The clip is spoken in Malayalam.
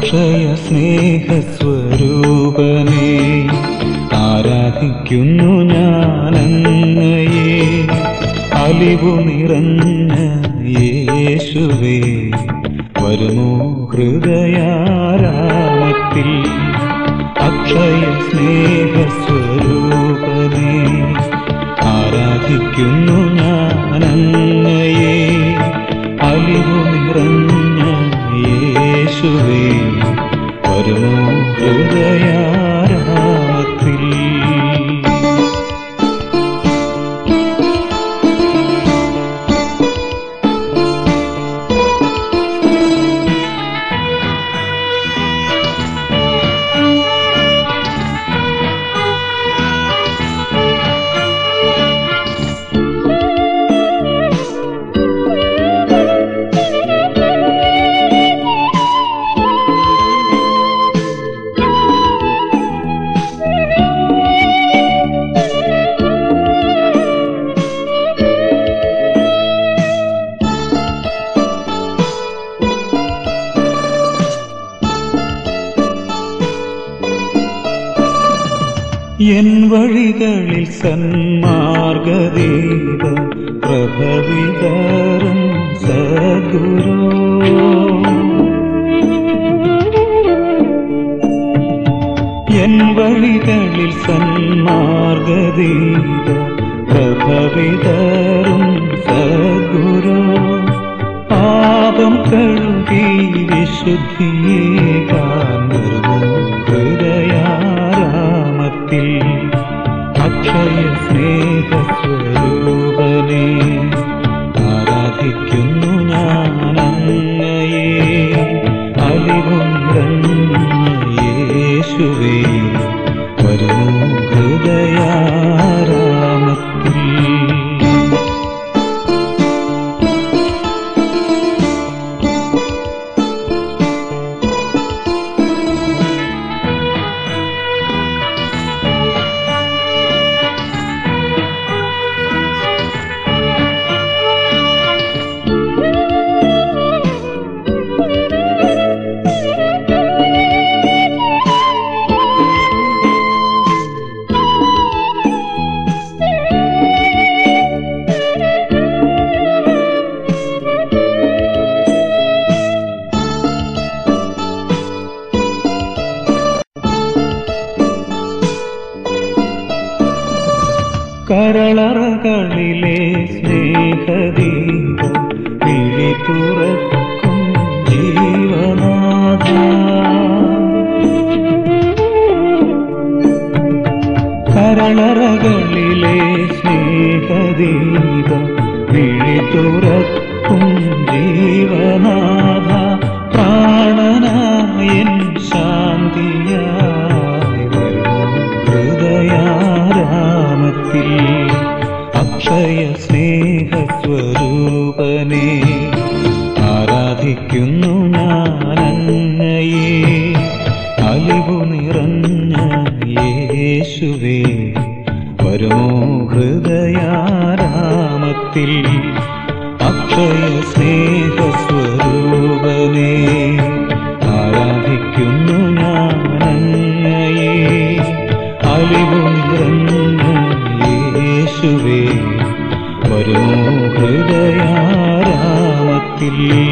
അക്ഷയ സ്നേഹസ്വരൂപനെ ആരാധിക്കുന്നു ഞാനങ്ങയെ അലിവു നിറഞ്ഞ യേശുവേ വരുമോ ഹൃദയാരാമത്തിൽ അക്ഷയ സ്നേഹസ്വരൂപനെ ആരാധിക്കുന്നു ഞാനങ്ങയെ അലിവു നിറഞ്ഞ യേശുവേ വരുമോ ഹൃദയാരാമത്തിൽ എൻ വഴികളിൽ സന്മാർഗദീപ പ്രഭവിതറും സദ്ഗുരു എൻ വഴികളിൽ സന്മാർഗദീപ പ്രഭവിതറും സദ്ഗുരു പാപം കഴുകി വിശുദ്ധിയെ കാണുന്നു ഹൃദയാരാമത്തിൽ അക്ഷയ സ്നേഹസ്വരൂപനെ ആരാധിക്കുന്നു ഞാനങ്ങയെ അലിവും യേശുവേ വരുമോ ഹൃദയാരാമത്തിൽ കരളറകളിലെ സ്നേഹദീപ വിളി തുറക്കും ജീവനാഥ കരളറകളിലെ സ്നേഹദീപ വിളി തുറക്കും ജീവനാഥ പ്രാണനായൻ ശാന്തിയായി വരുമോ ഹൃദയാരാമത്തിൽ അക്ഷയ സ്നേഹസ്വരൂപനെ ആരാധിക്കുന്നു ഞാനങ്ങയെ അലിവു നിറഞ്ഞ യേശുവേ വരുമോ ഹൃദയാരാമത്തിൽ അക്ഷയ സ്നേഹസ്വരൂപനെ ആരാധിക്കുന്നു ഞാനങ്ങയെ അലിവു നിറഞ്ഞ യേശുവേ വരുമോ ഹൃദയാരാമത്തിൽ